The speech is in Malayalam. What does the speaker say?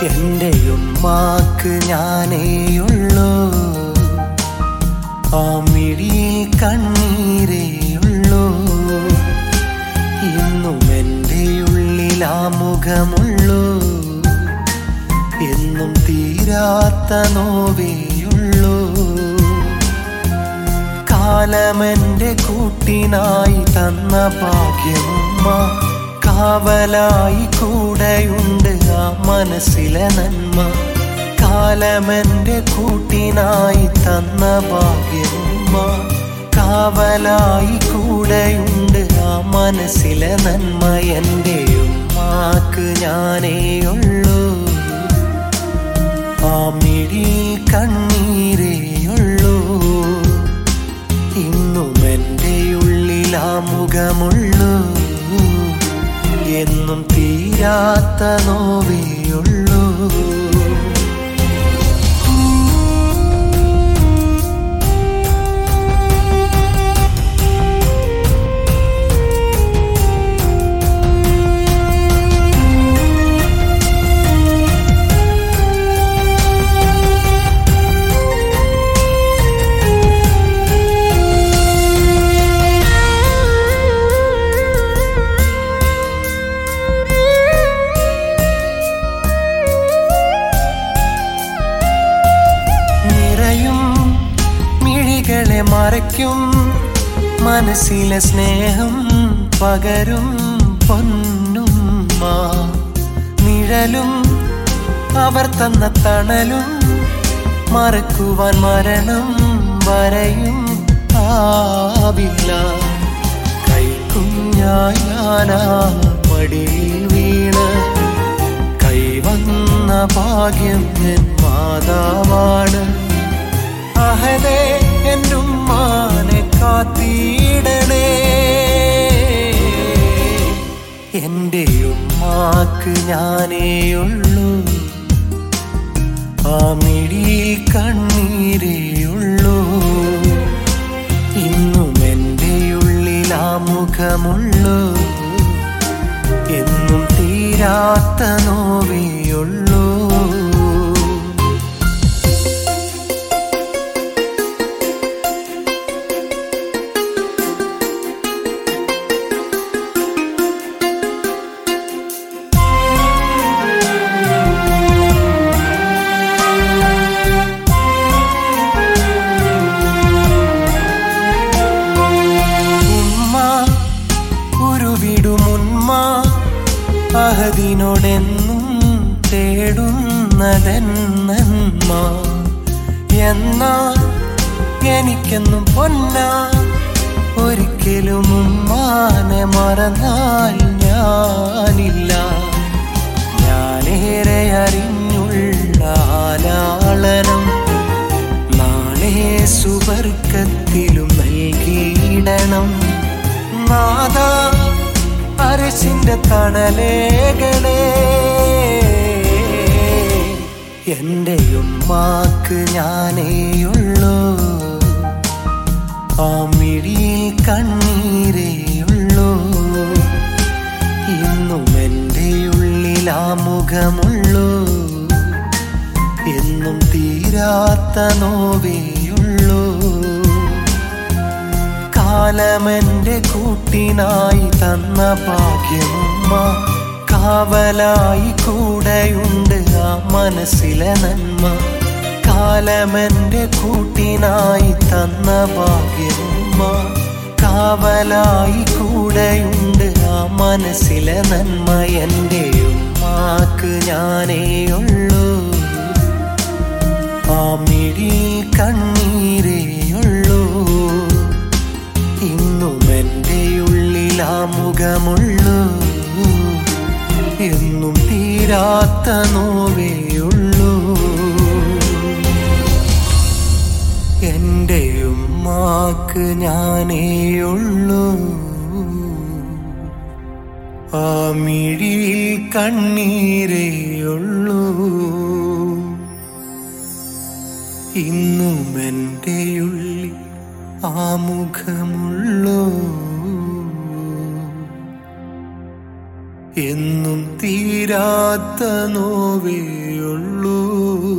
എൻ്റെ ഉമ്മാക്ക് ഞാനേയുള്ളൂ ആ മിഴിയിൽ കണ്ണീരേയുള്ളൂ ഇന്നും എൻ്റെ ഉള്ളിൽ ആ മുഖമുള്ളൂ എന്നും തീരാത്ത നോവേയുള്ളൂ കാലമെന്റെ കൂട്ടിനായി തന്ന ഭാഗ്യമുമ്മ കാവലായി കൂടെയുണ്ട് ആ മനസ്സിലെ നന്മ കാലമെന്റെ കൂട്ടിനായി തന്ന ഭാഗ്യമുമ്മ കാവലായി കൂടെയുണ്ട് ആ മനസ്സിലെ നന്മ എൻ്റെ ഉമ്മാക്ക് ഞാനേയുള്ളൂ ആ മിഴി കണ്ണീരേയുള്ളൂ ഇന്നും എൻ്റെ ഉള്ളിൽ ആ മുഖമുള്ളൂ എന്നും തീരാത്ത നോവേയുള്ളൂ നിറയും മിഴികളെ മറയ്ക്കും മനസ്സിലെ സ്നേഹം പകരും പൊന്നുമ്മ നിഴലും അവർ തന്ന തണലും മറക്കുവാൻ മരണം വരയും ആവില്ല കൈക്കുഞ്ഞായി ഞാനാ മടിയിൽ വീണ് കൈവന്ന ഭാഗ്യം എൻ മാതാവാണ് അഹദേ എന്നുമ്മാനെ കാത്തിടണേ എൻ്റെ ഉമ്മാക്ക് ഞാനേയുള്ളൂ ആ മിഴിയിൽ കണ്ണീരേയുള്ളൂ ഇന്നും എൻ്റെ ഉള്ളിൽ ആ മുഖമുള്ളൂ എന്നും തീരാത്ത നോവേയുള്ളൂ ഉമ്മ ഉരുവിടുമുന്മ അഹദിനോടെന്നും തേടുന്നതെന്നന്മ എന്നാൽ എനിക്കെന്നും പൊന്ന ഒരിക്കലും ഉമ്മാനെ മറന്നാൽ ഞാനില്ല ഞാനേറെ അറിഞ്ഞുള്ള ആലാളനം നാളെ സുവർക്കത്തിലും നൽകിയിടണം നാദ അരസിന്റെ തണലേകളെ എൻ്റെ ഉമ്മാക്ക് ഞാനേയുള്ളൂ ആ മിഴിയിൽ കണ്ണീരേയുള്ളൂ ഇന്നും എൻ്റെ ഉള്ളിൽ ആ മുഖമുള്ളൂ എന്നും തീരാത്ത നോവേയുള്ളൂ കാലമെന്റെ കൂട്ടിനായി തന്ന ഭാഗ്യമുമ്മ കാവലായി കൂടെയുണ്ട് ആ മനസ്സിലെ നന്മ കാലമെന്റെ കൂട്ടിനായി തന്ന ഭാഗ്യമുമ്മ കാവലായി കൂടെയുണ്ട് ആ മനസ്സിലെ നന്മ എൻ്റെ ഉമ്മാക്ക് ഞാനേയുള്ളൂ ആ മിഴി കണ്ണീരേയുള്ളൂ ഇന്നും എൻ്റെ ഉള്ളിൽ ആ മുഖമുള്ളൂ എന്നും തീരാത്ത നോവേയുള്ളൂ എൻ്റെ ഉമ്മാക്ക് ഞാനേയുള്ളൂ ആ മിഴിയിൽ കണ്ണീരേയുള്ളൂ ഇന്നും എൻ്റെ ഉള്ളിൽ ആ മുഖമുള്ളൂ എന്നും തീരാത്ത നോവേയുള്ളൂ